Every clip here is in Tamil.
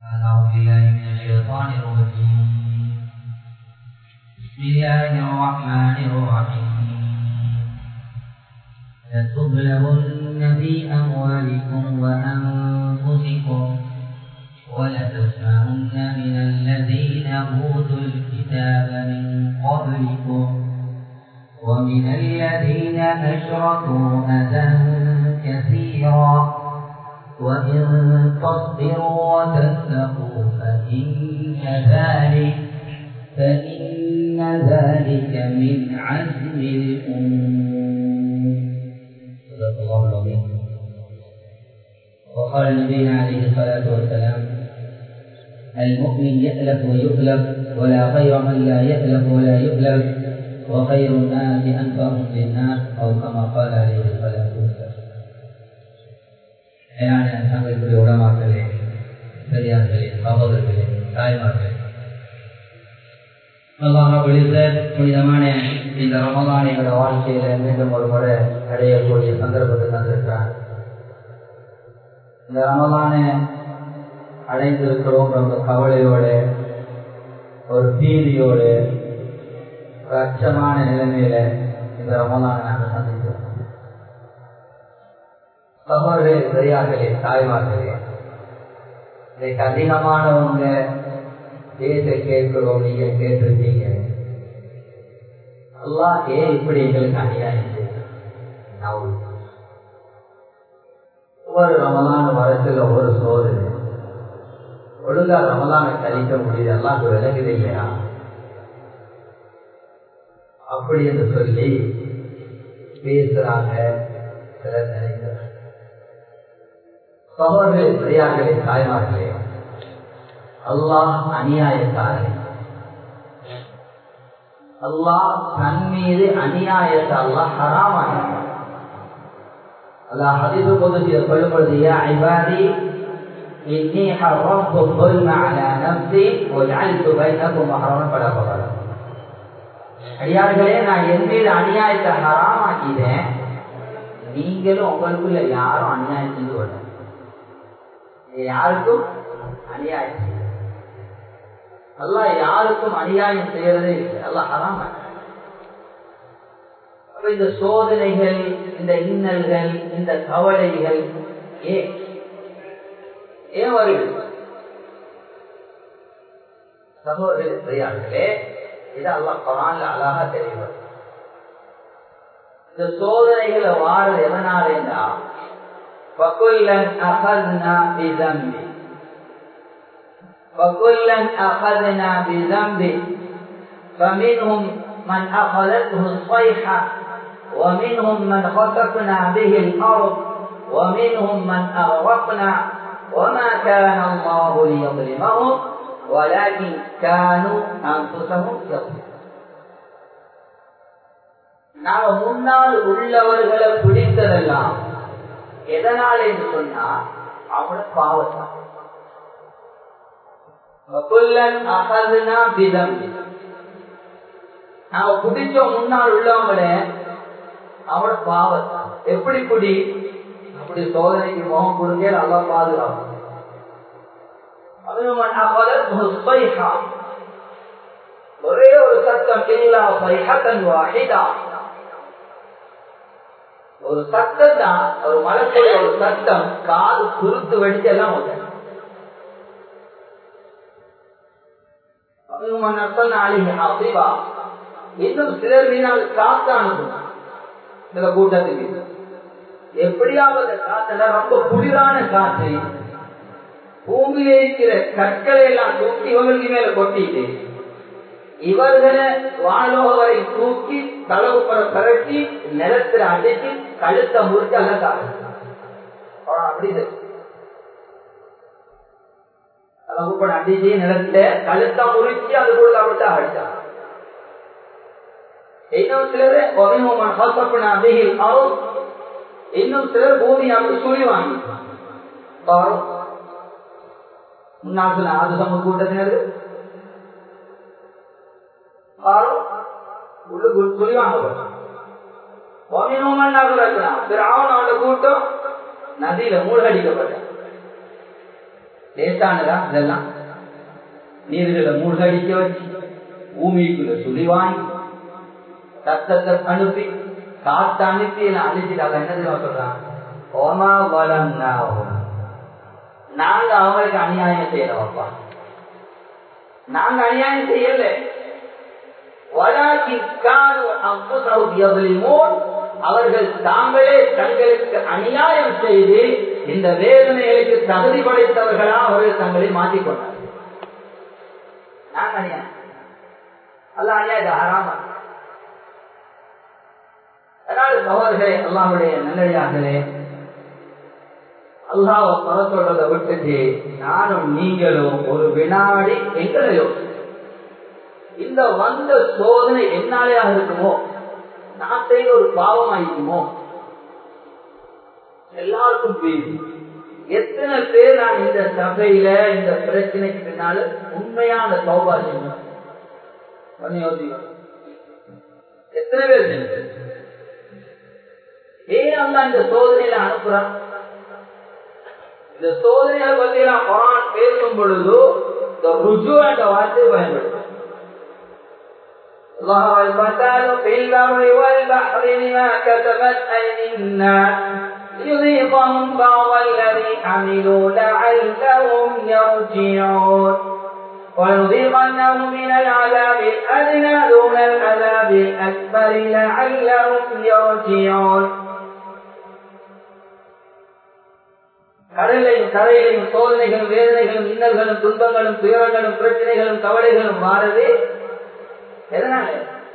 أعوذ بالله من الشيطان الرجيم بسم الله الرحمن الرحيم لتبلغن في أموالكم وأنفسكم ولتسمعن من الذين أوتوا الكتاب من قبلكم ومن الذين أشركوا أذى كثيرا وإن تصبروا وتتقوا فإن ذلك فإن ذلك من عزم الأمور صدق الله العظيم وقال نبينا عليه الصلاة والسلام المؤمن يألف ويؤلف ولا خير من لا يألف ولا يؤلف وخير الناس أنفعهم للناس أو كما قال عليه الصلاة والسلام மேலான தங்களுடைய உடமாக்களே பெரியார்களே சகோதரர்களே தாய்மார்களே புனிதமான இந்த ரமதான் எங்களோட வாழ்க்கையில மீண்டும் ஒரு முறை அடையக்கூடிய சந்தர்ப்பத்தை தந்திருக்கிறார் இந்த ரமதான அடைந்திருக்கிறோம் ரொம்ப கவலையோட ஒரு பீதியோடு ஒரு அச்சமான நிலைமையில இந்த ரமதான நாங்கள் சந்திக்கிறோம் சகோதரே பெரியார்களே தாய்மார்களே இன்னைக்கு அதிகமானவங்க பேச கேட்கிறோம் நீங்க கேட்டிருக்கீங்க எல்லாம் ஏன் இப்படி எங்களுக்கு அநியாயம் ஒவ்வொரு ரமலான வரத்துல ஒரு சோதனை ஒழுங்கா ரமலான கழிக்க முடியுது எல்லாம் விலகுது இல்லையா அப்படி என்று சொல்லி பேசுறாங்க சிலர் நினைக்கிறாங்க சகோதரர்களே பெரியார்களே தாய்மார்களே அல்லாஹ் அநியாயக்காரன் அல்லாஹ் தன் மீது அநியாயத்தை அல்லாஹ் ஹராமான அல்லாஹ் ஹதீது பொதுச்சிய சொல்லும் பொழுது யா இபாதி إني حرمت الظلم على نفسي وجعلت بينكم محرما فلا تظلموا அடியார்களே நான் என் மீது அநியாயத்தை ஹராமாக்கிட்டேன் நீங்களும் உங்களுக்குள்ள யாரும் அநியாயம் செஞ்சு வரல யாருக்கும் அநியாயம் அல்லா யாருக்கும் அநியாயம் செய்யறதே இல்லை அல்லா ஹராம இந்த சோதனைகள் இந்த இன்னல்கள் இந்த கவலைகள் ஏன் ஏன் வருது சகோதரர்களே இது அல்லா குரான்ல அழகா தெரியும் இந்த சோதனைகளை வாடுறது எதனாலேண்டா فكلا أخذنا بذنبه فكلا أخذنا بذنبه فمنهم من أخذته الصيحة ومنهم من خسفنا به الأرض ومنهم من أغرقنا وما كان الله ليظلمهم ولكن كانوا أنفسهم يظلمون நாங்கள் முன்னால் உள்ளவர்களை பிடித்ததெல்லாம் எதனால என்று சொன்னா அவங்களோட பாவத்தான் நாம குடிச்சோம் முன்னால் உள்ளவங்கள அவனோட பாவத்தான் எப்படி குடி அப்படி சோதனைக்கு முகம் கொடுங்க நல்லா பாதுகாப்பு ஒரே ஒரு சத்தம் இல்லா பைஹத்தன் வாஹிதா ஒரு சத்தம் தான் ஒரு மலக்குடைய ஒரு சத்தம் காது குறுத்து வெடிச்சு எல்லாம் வந்து இன்னும் சிலர் மீனால் காத்து அனுப்பும் சில கூட்டத்துக்கு எப்படியாவது காத்துல ரொம்ப குளிரான காற்று பூமியில இருக்கிற கற்களை எல்லாம் தூக்கி இவங்களுக்கு மேல கொட்டிட்டு இவர்களை வானலோக வரை தூக்கி தளவு பர பரட்டி நிலத்துல அடிச்சு கழுத்தை முறிச்சு அழகாக அப்படி தளவு பட அடிச்சு நிலத்துல கழுத்தை முறிச்சு அது கூட அப்படித்தான் அடிச்சான் இன்னும் சிலர் அபிகில் ஆகும் இன்னும் சிலர் பூமி அப்படி சுழி வாங்கி முன்னாள் சொன்ன ஆது சமூக கூட்டத்தினர் கூட்டம் நதியில மூழ்கடிக்கப்பட்ட லேசானதா இதெல்லாம் நீர்களை மூழ்கடிக்க வச்சு பூமிக்குள்ள சுழிவாங்கி ரத்தத்தை அனுப்பி காத்து அனுப்பி எல்லாம் அழிச்சிட்டாங்க என்ன தெரியுமா சொல்றான் ஓமா வளம் நாங்க அவங்களுக்கு அநியாயம் செய்யறோம்ப்பா நாங்க அநியாயம் செய்யல அவர்கள் தாங்களே தங்களுக்கு அநியாயம் செய்து இந்த வேதனைகளுக்கு தகுதி படைத்தவர்களா அவர்கள் தங்களை மாற்றிக்கொண்டார் நாங்க அநியாயம் அல்ல அநியாயம் ஆறாம அதனால சகோதரர்களே அல்லாவுடைய நல்லடியார்களே அல்லாஹ் பல சொல்றதை விட்டுட்டு நானும் நீங்களும் ஒரு வினாடி எங்களையோ இந்த வந்த சோதனை என்னாலேயாக இருக்குமோ நான் செய்த ஒரு பாவம் ஆயிருக்குமோ எல்லாருக்கும் பேசி எத்தனை பேர் நான் இந்த சபையில இந்த பிரச்சனைக்கு பின்னால உண்மையான சௌபாகியம் எத்தனை பேர் ஏன் அல்ல இந்த சோதனையில அனுப்புறான் இந்த சோதனைகளை பத்தி நான் குரான் பேசும் பொழுது இந்த ருஜு என்ற வார்த்தையை பயன்படுத்தும் ظهر الفساد في البر والبحر بما كسبت أيدي الناس ليذيقهم بعض الذي عملوا لعلهم يرجعون ولنذيقنهم من العذاب الأدنى دون العذاب الأكبر لعلهم يرجعون கடலையும் கரையிலையும் சோதனைகளும் வேதனைகளும் இன்னல்களும் துன்பங்களும் துயரங்களும் பிரச்சனைகளும் கவலைகளும் மாறது எதனால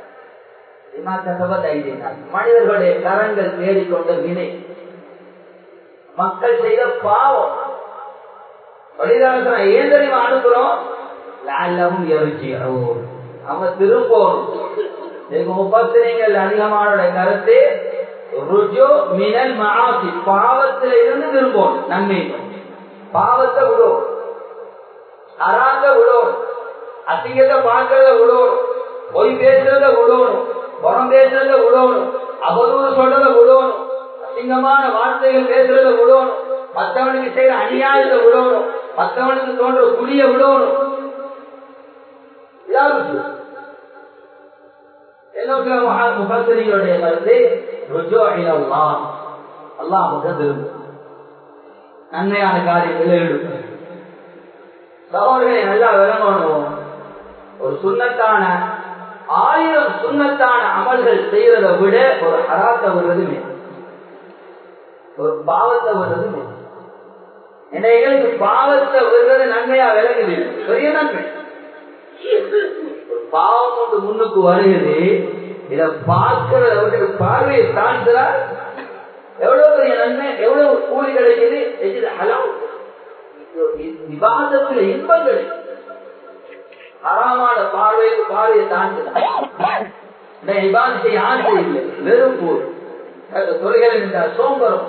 மனிதர்களுடைய கரங்கள் தேடிக்கொண்ட வினை மக்கள் செய்த பாவம் வழிதாசன ஏன் தெரியுமா அனுப்புறோம் லாலமும் எரிச்சி அவங்க திரும்பணும் முப்பத்திரைகள் அதிகமான கருத்து ருஜு மினல் மகாசி பாவத்தில இருந்து திரும்பணும் நன்மை பாவத்தை விடும் அறாந்த விடும் அசிங்கத்தை பார்க்கறத விடும் பொய் பேசுறத விடணும் புறம் பேசுறத விடணும் அவதூறு சொல்றத விடணும் அசிங்கமான வார்த்தைகள் பேசுறத விடணும் மற்றவனுக்கு செய்யற அநியாயத்தை விடணும் மற்றவனுக்கு தோன்ற குழிய விடணும் முகத்திரிகளுடைய கருத்து ருஜோ அல்லா அல்லா முகம் நன்மையான காரியங்கள் எழுடும் சகோதரனை நல்லா விளங்கணும் ஒரு சுண்ணத்தான ஆயிரம் சுண்ணத்தான அமல்கள் செய்யறதை விட ஒரு ஹராத்தை விடுறது மேல் ஒரு பாவத்தை விடுறது மேல் ஏன்னா எங்களுக்கு பாவத்தை விடுறது நன்மையா விளங்குது பெரிய நன்மை ஒரு பாவம் ஒன்று முன்னுக்கு வருகிறது இதை பார்க்கிறத விட்டு பார்வையை தாழ்ந்தால் எவ்வளவு பெரிய நன்மை எவ்வளவு கூலி கிடைக்குது ஹலாம் விவாதத்தில் இன்பங்கள் அறாமான பார்வைக்கு பார்வையை தாண்டுதான் விவாதத்தை ஆசை இல்லை வெறும் போர் தொலைகள் என்றால் சோம்பரம்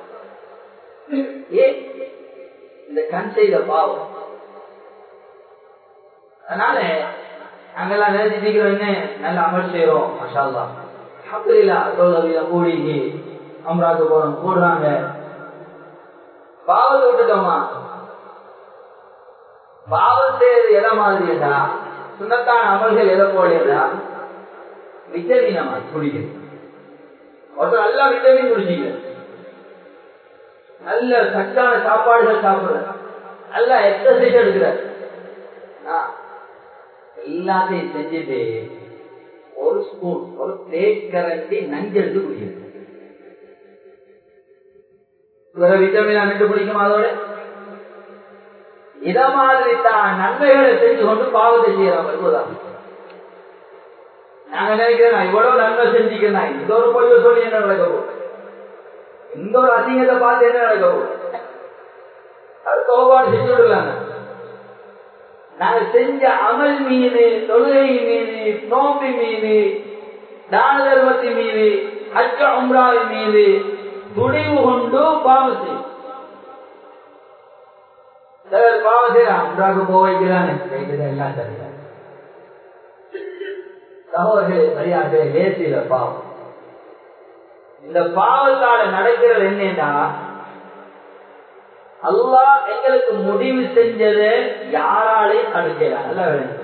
ஏன் இந்த கண் செய்த பாவம் அதனால நாங்கெல்லாம் நினைச்சிருக்கிறோம் என்ன நல்ல அமல் செய்யறோம் மஷால்லா அப்படிலா சோதரியில கூடிக்கு அம்ராக்கு போறோம் கூடுறாங்க பாவத்தை விட்டுட்டோமா பாவம் செய்யறது எதை மாதிரியடா சுண்ணத்தான அமல்கள் எதை போலியதா விட்டமினமா குடிக்கிறது ஒருத்தர் நல்லா விட்டமின் குடிச்சிக்க நல்ல சத்தான சாப்பாடுகள் சாப்பிடுற நல்லா எக்ஸசைஸ் எடுக்கிற எல்லாத்தையும் செஞ்சுட்டு ஒரு ஸ்பூன் ஒரு பிளேட் கரண்டி நஞ்செடுத்து குடிக்கிறது வேற விட்டமின் நண்டு பிடிக்குமா அதோட இத மாதிரி தான் நன்மைகளை செஞ்சு கொண்டு பாவத்தை செய்யறோம் நாங்க நினைக்கிறேன் இவ்வளவு நன்மை செஞ்சுக்கிறேன் இந்த ஒரு பொழிவு சொல்லி என்ன நடக்கும் இந்த ஒரு அசிங்கத்தை பார்த்து என்ன நடக்கும் அது கோபாடு செஞ்சு விடுறாங்க நாங்க செஞ்ச அமல் மீது தொழுகை மீது நோம்பி மீது தான தர்மத்தின் மீது அச்ச உம்ராவின் மீது துணிவு கொண்டு பாவம் செய்யும் சிலர் பாவம் செய்யலாம் உம்ராக்கு போக வைக்கிறானே எல்லாம் சரியா சகோதரர்களே சரியாக லேசியில பாவம் இந்த பாவத்தால நடக்கிறது என்னன்னா அல்லாஹ் எங்களுக்கு முடிவு செஞ்சது யாராலையும் தடுக்கலாம் நல்ல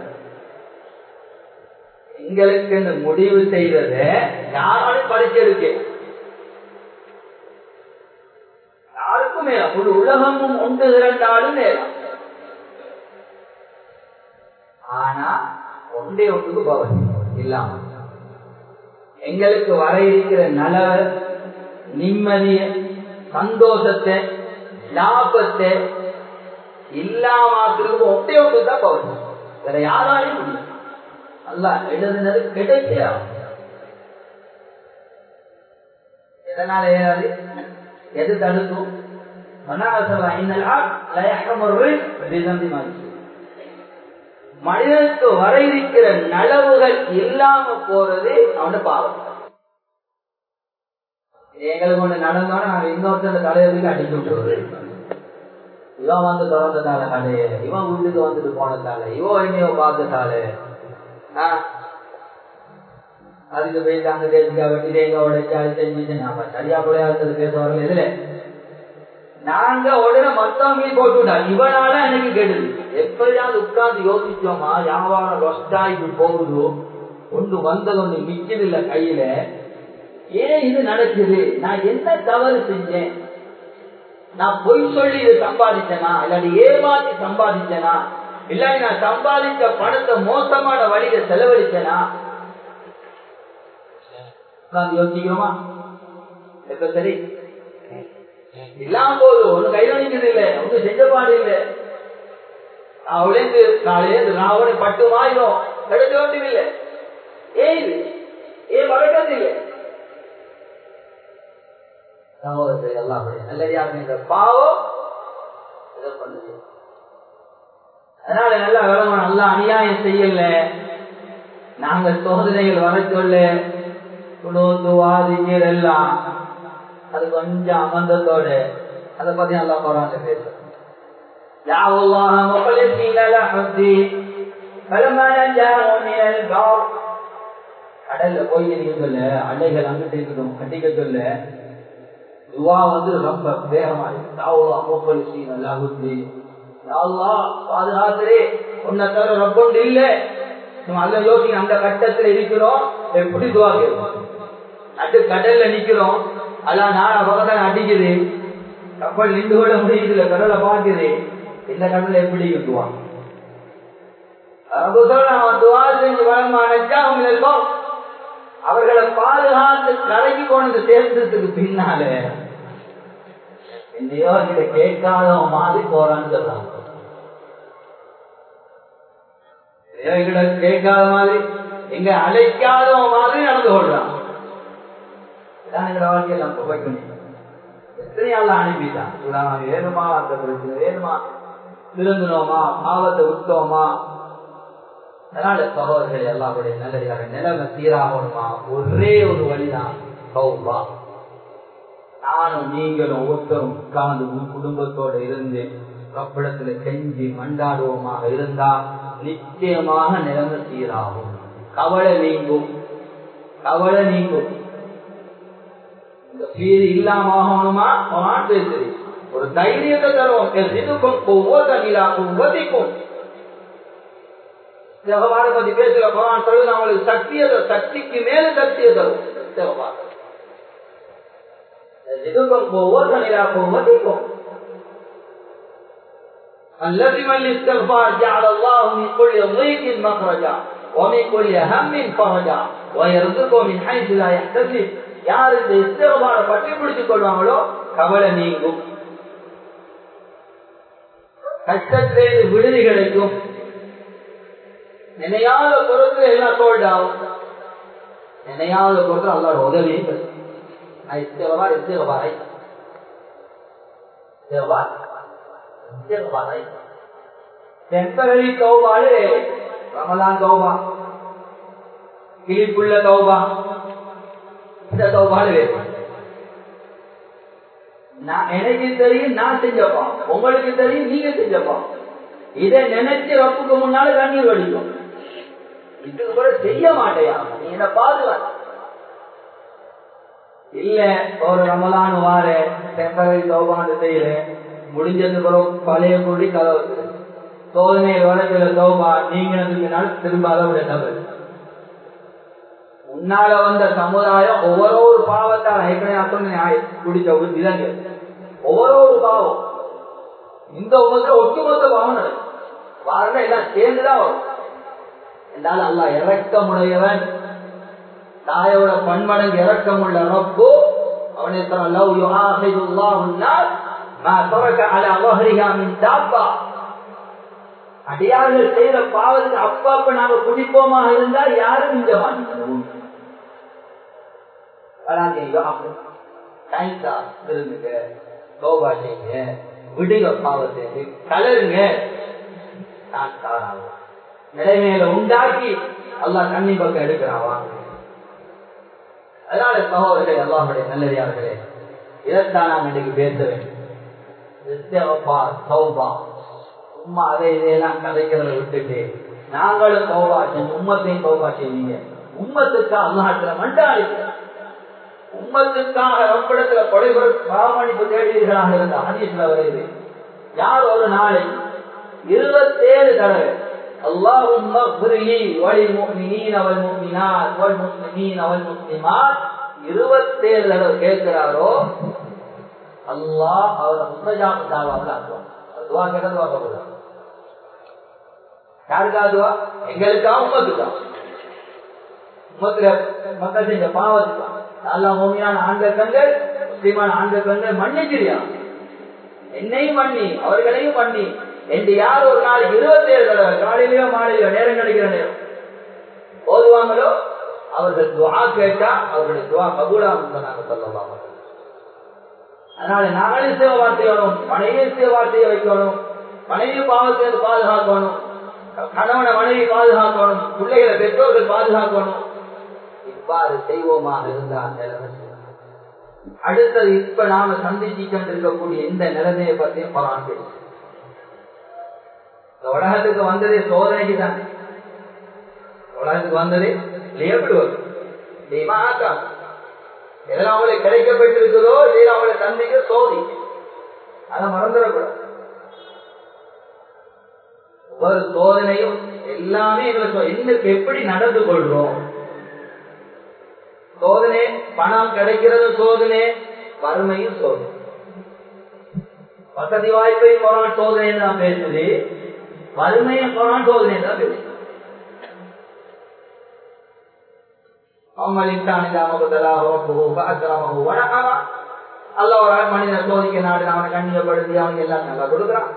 எங்களுக்கு இந்த முடிவு செய்தது யாராலையும் படிச்சிருக்கு யாருக்கும் மேல ஒரு உலகமும் ஒன்று இரண்டாலும் நேரம் ஆனா ஒன்றே ஒன்றுக்கு பவன் இல்லாம எங்களுக்கு வர இருக்கிற நலவ நிம்மதிய சந்தோஷத்தை லாபத்தை இல்லாமக்கிறதுக்கு ஒன்றே ஒன்று தான் பவன் வேற யாராலையும் முடியும் அல்ல எழுதுனது கிடைக்கா எதனால ஏறாது எது தடுக்கும் மனிதனுக்கு வர இருக்கிற நலவுகள் இல்லாம போறது அவன பாவம் எங்களுக்கு ஒண்ணு நடந்தோன்னா நாங்க இன்னொருத்தர் தலைவருக்கு அடிச்சு விட்டுருவது இவன் வந்து திறந்ததால கதைய இவன் வீட்டுக்கு வந்துட்டு போனதால இவன் என்னையோ பார்த்ததால அதுக்கு போயிட்டு அங்க தேசிக்கா வெட்டி தேங்க உடைச்சு அது செஞ்சு நாம சரியா குறையாதது பேச வரல இதுல நாங்க உடனே மத்தவங்க போட்டு விட்டோம் இவனால எனக்கு கெடுது எப்படியாவது உட்கார்ந்து யோசிச்சோமா வியாபாரம் ரொஸ்டாய்க்கு போகுதோ ஒன்று வந்தது ஒன்று மிச்சது இல்ல கையில ஏன் இது நடக்குது நான் என்ன தவறு செஞ்சேன் நான் பொய் சொல்லி இது சம்பாதிச்சேனா இல்லாட்டி ஏமாத்தி சம்பாதிச்சேனா இல்லாட்டி நான் சம்பாதிச்ச பணத்தை மோசமான வழியில செலவழிச்சேனா உட்கார்ந்து யோசிக்கிறோமா எப்ப சரி இல்லாம போதும் ஒண்ணு கைவணிக்கிறது இல்லை ஒண்ணு செஞ்ச பாடு இல்லை அவளேந்து நாளேந்து நான் அவனை பட்டு மாறிடும் கிடைக்க வேண்டியது இல்லை ஏன் இது ஏன் வழக்கது இல்லை சகோதரர்கள் எல்லாம் நல்லடியாக இந்த பாவம் இதை பண்ணுது அதனால நல்ல விளம்பரம் நல்லா அநியாயம் செய்யல நாங்க சோதனைகள் வர சொல்ல குணோந்து வாதிஞர் எல்லாம் அது கொஞ்சம் அமர்ந்தத்தோட அதை பத்தி நல்லா போறாங்க பேசுறோம் يا الله مخلصين له الدين فلما نجاهم من البر கடல்ல போய் நீங்க சொல்ல அலைகள் அங்கிட்டு இருக்கட்டும் கட்டிக்க சொல்ல துவா வந்து ரொம்ப வேகமா இருக்கு தாவலா முப்பலிசீன் அல்லாஹுத்தி அல்லாஹ் பாதுகாத்துறே உன்னை தவிர ரப்பொண்டு இல்ல நம்ம அல்ல யோசிங்க அந்த கட்டத்துல இருக்கிறோம் எப்படி துவா கேட்கும் நட்டு கடல்ல நிக்கிறோம் அதான் நாள பக்கத்தான் அடிக்குது கப்பல் நின்று விட முடியுதுல கடலை பாக்குது இந்த கடல்ல எப்படி இருக்குவான் அவர்களை பாதுகாத்து கரைக்கு கொண்டு சேர்ந்ததுக்கு பின்னால எந்தையோ இதை கேட்காத மாதிரி போறான்னு சொல்றாங்க கேட்காத மாதிரி எங்க அழைக்காத மாதிரி நடந்து கொள்றான் வாழ்க்கையில் நம்ம வைக்கணும் எத்தனையால அனுப்பிட்டான் சூடாமா வேணுமா அந்த பிரச்சனை வேணுமா திருந்தினோமா பாவத்தை விட்டோமா அதனால சகோதரர்கள் எல்லாருடைய நல்லதாக நிலைமை சீராகணுமா ஒரே ஒரு வழிதான் கௌபா நானும் நீங்களும் ஒவ்வொருத்தரும் உட்கார்ந்து குடும்பத்தோடு இருந்து கப்பிடத்துல கெஞ்சி மண்டாடுவோமாக இருந்தா நிச்சயமாக நிலைமை சீராகும் கவலை நீங்கும் கவலை நீங்கும் இந்த பீதி இல்லாம ஆகணுமா பேசுறீ ஒரு தைரியத்தை தருவோம் இதுக்கும் ஒவ்வொரு நிலா ஒவ்வொருக்கும் ஜெகவாரை பத்தி பேசல பகவான் சொல்லுது அவங்களுக்கு சக்தியை சக்திக்கு மேல சக்தியை தரும் ஜெகவார் இதுக்கும் ஒவ்வொரு நிலா ஒவ்வொருக்கும் الذي من الاستغفار جعل الله من كل ضيق مخرجا ومن كل هم فرجا ويرزقه من حيث لا يحتسب யார் இந்த இஸ்தகபார பற்றி பிடித்துக் கொள்வாங்களோ கவலை நீங்கும் கஷ்டத்திலிருந்து விடுதி கிடைக்கும் நினையாத பொருட்கள் எல்லாம் சோல்ட் ஆகும் நினையாத பொருட்கள் அல்லாட உதவி இஸ்தகபார் இஸ்தகபாரை இஸ்தகபார் இஸ்தகபாரை டெம்பரரி கௌபாலு ரமலான் கௌபா கிளிப்புள்ள கௌபா இந்த தௌபால வேணும் எனக்கு தெரியும் நான் செஞ்சப்பா உங்களுக்கு தெரியும் நீங்க செஞ்சப்பா இதை நினைச்சு ரப்புக்கு முன்னால கண்ணீர் வடிக்கும் இதுக்கு கூட செய்ய மாட்டையா நீ என்ன பாதுகாத்து இல்ல ஒரு ரமலான் வார டெம்பரரி தௌபாண்டு செய்யற முடிஞ்சது பிறகு பழைய கூடி கதவு சோதனை வழக்கில் தோபா நீங்கினதுக்கு திரும்ப அளவுடைய தவறு முன்னால வந்த சமுதாயம் ஒவ்வொரு ஒரு பாவத்தால் ஏற்கனவே சொன்ன குடிச்ச ஒரு விலங்கு ஒவ்வொரு ஒரு பாவம் இந்த உமத்துல ஒட்டுமொத்த பாவம் நடக்கும் வாரணம் எல்லாம் சேர்ந்துதான் வரும் என்றால் அல்லா இறக்கமுடையவன் தாயோட பன்மடங்கு இறக்கம் உள்ள ரப்போ அவனை லவ் யுஹாஹிதுல்லாஹுன்னார் மா தரக அலா வஹ்ரிஹா மின் தாப்பா அடியார்கள் செய்த பாவத்துக்கு அப்பா அப்ப நாம குடிப்போமாக இருந்தால் யாரும் மிஞ்ச மாட்டோம் திருந்துங்க தோபா செய்யுங்க விடுங்க பாவத்தை கலருங்க நான் தாராளம் நிலைமையில உண்டாக்கி அல்லா கண்ணி பக்கம் எடுக்கிறான் வாங்க அதனால சகோதரர்களே அல்லாஹுடைய நல்லடியார்களே இதைத்தான் நாம் இன்னைக்கு பேச வேண்டும் சும்மா அதை இதையெல்லாம் கதைக்கிறத விட்டுட்டு நாங்களும் சௌபா செஞ்சு உம்மத்தையும் சௌபா செய்வீங்க உம்மத்துக்காக அல்லாஹத்துல மண்டாளி உம்மத்துக்காக ரப்பிடத்துல கொடைபுற பாவமணிப்பு தேடுவீர்களாக இருந்த ஆதியத்தில் வருது யார் ஒரு நாளை இருபத்தேழு தடவை اللهم اغفر لي وللمؤمنين والمؤمنات والمسلمين والمسلمات இருபத்தேழு தடவை கேட்கிறாரோ அல்லாஹ் அவரை முத்தஜாம தாவாவில் ஆக்குவான் துவா கேட்டது வாக்கப்படுறான் யாருக்கா துவா எங்களுக்கா உமத்துக்கா உமத்துல மக்கள் செஞ்ச பாவத்துக்கா நல்லா மோமியான ஆண்கள் கண்கள் முஸ்லிமான ஆண்கள் கண்கள் மன்னிச்சிரியா என்னையும் பண்ணி அவர்களையும் பண்ணி என்று யார் ஒரு நாளைக்கு இருபத்தி ஏழு தடவை காலையிலயோ மாலையிலோ நேரம் கிடைக்கிற நேரம் ஓதுவாங்களோ அவர்கள் துவா கேட்டா அவர்களுடைய துவா கபூலாகும் சொன்னாங்க சொல்லலாம் அதனால நாங்களும் சேவை வார்த்தை வேணும் மனைவியும் சேவை வார்த்தையை வைக்கணும் மனைவி பாவத்தை பாதுகாக்கணும் கணவனை மனைவி பாதுகாக்கணும் பிள்ளைகளை பெற்றோர்கள் பாதுகாக்கணும் இவ்வாறு செய்வோமாக இருந்தால் நிலைமை அடுத்தது இப்ப நாம சந்திச்சு கொண்டிருக்கக்கூடிய இந்த நிலைமையை பற்றியும் பரான் பேசு உலகத்துக்கு வந்ததே சோதனைக்கு தான் உலகத்துக்கு வந்ததே எப்படி வரும் எதெல்லாம் அவங்களுக்கு கிடைக்கப்பட்டிருக்குதோ இல்லை அவங்களை தந்தைக்கு சோதி அதை மறந்துடக்கூடாது ஒவ்வொரு சோதனையும் எல்லாமே எங்களுக்கு என்னக்கு எப்படி நடந்து கொள்றோம் சோதனை பணம் கிடைக்கிறது சோதனை வறுமையும் சோதனை வசதி வாய்ப்பை கொரோனா சோதனை தான் பேசுது வறுமையை கொரோனா சோதனை தான் பேசுது அல்ல ஒரு மனிதன் சோதிக்க நாடு அவனை கண்ணியப்படுத்தி அவனுக்கு எல்லாம் நல்லா கொடுக்குறான்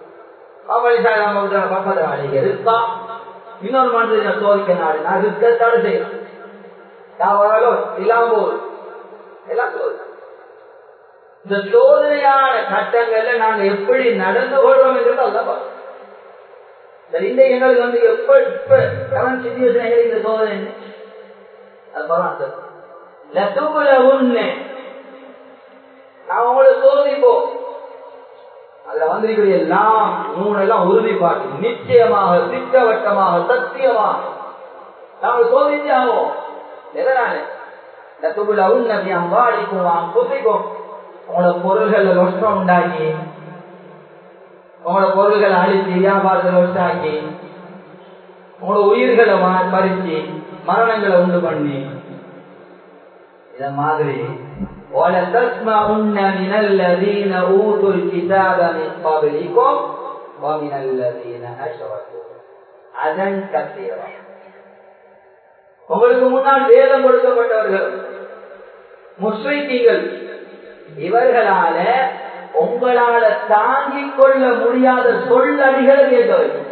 இருப்பான் இன்னொரு மனிதனை சோதிக்க நாடு நான் இருக்கத்தாடு செய்யலாம் இல்லாம போகுது எல்லாம் சோதனை இந்த சோதனையான கட்டங்கள்ல நாங்க எப்படி நடந்து கொள்றோம் என்றது அல்ல சரி இந்த எங்களுக்கு வந்து எப்ப இப்ப கரண்ட் சிச்சுவேஷன் எங்களுக்கு இந்த சோதனை அது பரவாயில்ல லத்துக்குல உண்மை நான் உங்களை சோதிப்போம் அதுல வந்திருக்கிற எல்லாம் நூல் எல்லாம் உறுதிப்பாட்டு நிச்சயமாக திட்டவட்டமாக சத்தியமாக நாங்கள் சோதிச்சு ஆகும் எதனால லத்துக்குல உண்மை அம்பாடிக்கும் புத்திக்கும் உங்களோட பொருள்கள் நஷ்டம் உண்டாக்கி உங்களோட பொருள்களை அழிச்சு வியாபாரத்தை நஷ்டாக்கி உங்களோட உயிர்களை பறிச்சு மரணங்களை உண்டு பண்ணி இத மாதிரி وَلَتَسْمَعُنَّ مِنَ الَّذِينَ أُوتُوا الْكِتَابَ مِنْ قَبْلِكُمْ وَمِنَ الَّذِينَ أَشْرَكُوا أَذًى كَثِيرًا உங்களுக்கு முன்னால் வேதம் கொடுக்கப்பட்டவர்கள் முஸ்லிம்கள் இவர்களால உங்களால தாங்கிக் கொள்ள முடியாத சொல்லடிகளை கேட்கவில்லை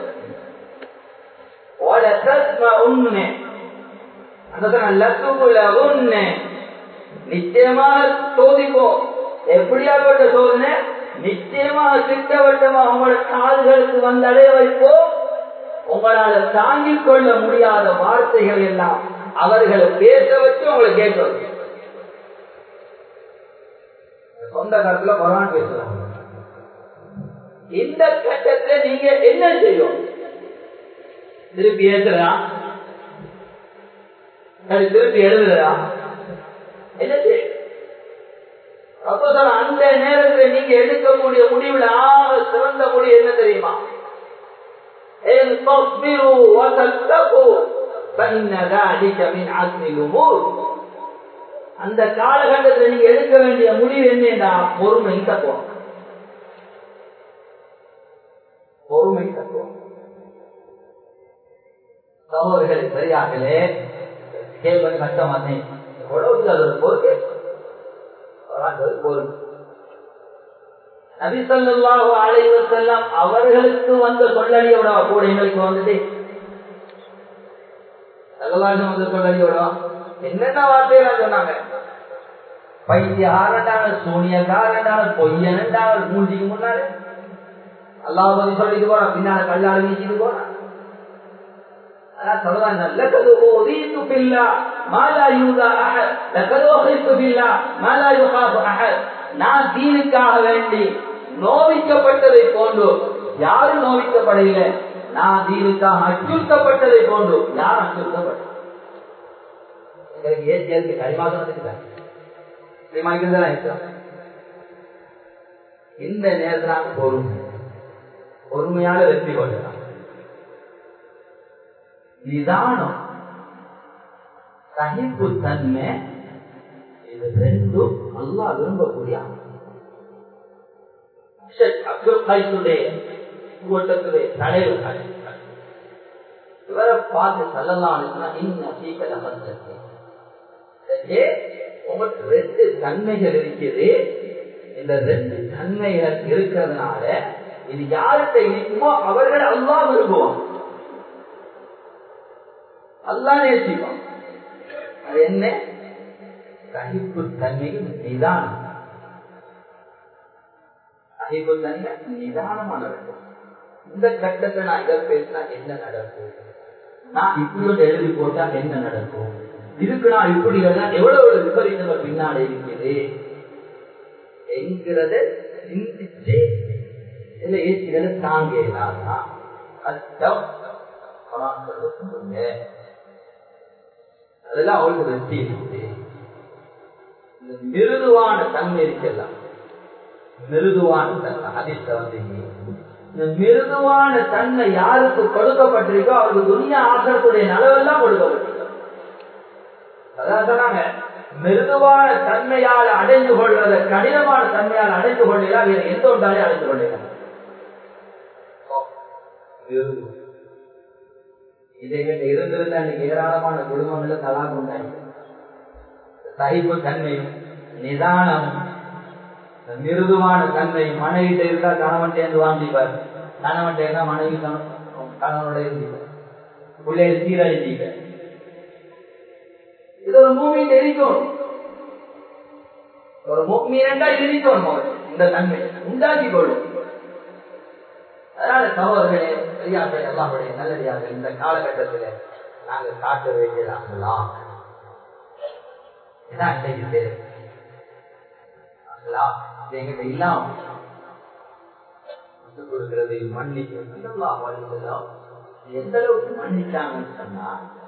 நிச்சயமாக சோதிப்போம் எப்படியாப்பட்ட சோதனை நிச்சயமாக திட்டவட்டமாக உங்களோட கால்களுக்கு வந்தடைய வைப்போம் உங்களால தாங்கிக் கொள்ள முடியாத வார்த்தைகள் எல்லாம் அவர்களை பேச வச்சு உங்களை கேட்க வச்சு சொந்த கருத்துல குரான் பேசுறாங்க இந்த கட்டத்துல நீங்க என்ன செய்யும் திருப்பி ஏற்றுறா சரி திருப்பி எழுதுறா என்ன செய்யும் அப்போ சொல்ல அந்த நேரத்தில் நீங்க எடுக்கக்கூடிய முடிவுல ஆக சிறந்த முடிவு என்ன தெரியுமா إن تصبروا وتتقوا فإن ذلك من عزم الأمور அந்த காலகட்டத்தில் நீங்க எடுக்க வேண்டிய முடிவு என்னன்னா பொறுமை தத்துவம் பொறுமை தத்துவம் சகோதரர்களே சரியாகலே கேள்வி கஷ்டமானே எவ்வளவு அது பொறுப்பு பொறுப்பு நபிசல்லாஹு அலைவ செல்லம் அவர்களுக்கு வந்த சொல்லடியோட கூட எங்களுக்கு வந்துட்டு சகவாசம் வந்து சொல்லடியோட என்னென்ன வார்த்தைகள் சொன்னாங்க பைத்தியகாரண்டான சூனியக்காரண்டான பொய்யனண்டான மூஞ்சிக்கு முன்னாலே அல்லாஹ் வந்து சொல்லிட்டு போறான் பின்னால கல்லால வீசிட்டு போறான் சொல்றாங்க லக்கது ஓதீத்து பில்லா மாலா யூதா அஹத் லக்கது ஓஹித்து பில்லா மாலா யுகாஃபு அஹத் நான் தீனுக்காக வேண்டி நோவிக்கப்பட்டதை போன்று யாரும் நோவிக்கப்படவில்லை நான் தீனுக்காக அச்சுறுத்தப்பட்டதை போன்று யார் அச்சுறுத்தப்பட்ட எங்களுக்கு ஏற்றி ஏற்று கைமாசம் இந்த நேரத்தில் பொறுமை பொறுமையாக வெற்றி கொள்ளலாம் நிதானம் சகிப்பு தன்மை இது ரெண்டும் அல்லா விரும்பக்கூடிய அப்துல் கைத்துடைய கூட்டத்துடைய தலைவர் இவரை பார்த்து சொல்லலாம் இன்னும் சீக்கிரம் உங்களுக்கு ரெண்டு தன்மைகள் இருக்குது இந்த ரெண்டு தன்மைகள் இருக்கிறதுனால இது யார்கிட்ட இருக்குமோ அவர்கள் அல்லா விரும்புவான் அல்லா நேசிப்பான் அது என்ன சகிப்பு தன்மையும் நிதானம் சகிப்பு தன்மை நிதானமான வேண்டும் இந்த கட்டத்தை நான் இதை பேசினா என்ன நடக்கும் நான் இப்படி எழுதி போட்டா என்ன நடக்கும் இதுக்கு நான் இப்படி எவ்வளவு விபரீதங்கள் பின்னாடி இருக்குது என்கிறத சிந்திச்சு இல்ல ஏற்றிகளை தாங்க இல்லாதான் கஷ்டம் சொல்லுங்க அதெல்லாம் அவளுக்கு வெற்றி இருக்கு இந்த மிருதுவான தன்மை இருக்கலாம் மிருதுவான தன்மை அதிர்ஷ்ட வந்து இந்த மிருதுவான தன்மை யாருக்கு கொடுக்கப்பட்டிருக்கோ அவருக்கு துணியா ஆசனத்துடைய நலவெல்லாம் கொடுக்கப்பட்டிருக்கோம் அதான் சொன்னாங்க மிருதுவான தன்மையால் அடைந்து கொள்றத கடினமான தன்மையால் அடைந்து கொள்ளலாம் வேற எந்த ஒன்றாலே அடைந்து கொள்ளலாம் இதை இருந்திருந்த அன்னைக்கு ஏராளமான குடும்பங்கள்ல தலாக உண்டாங்க சகிப்பு தன்மையும் நிதானம் மிருதுவான தன்மை மனைவிட்ட இருந்தா கணவன் சேர்ந்து வாங்கிப்பார் கணவன் இருந்தா மனைவி கணவனோட இருந்தீங்க பிள்ளைய சீரழிஞ்சீங்க இது ஒரு மூமியின் எரிக்கும் ஒரு மூமியண்டா எரிக்கணும் இந்த தன்மை உண்டாக்கி கொள்ளும் அதனால சகோதரர்களே பெரியார்கள் எல்லாருடைய நல்லடியாக இந்த காலகட்டத்தில் நாங்க காட்ட வேண்டியதாகலாம் இதான் இன்னைக்கு பேரு எங்கிட்ட இல்லாம கொடுக்கிறது மன்னிக்கிறது எந்த அளவுக்கு மன்னிச்சாங்கன்னு சொன்னா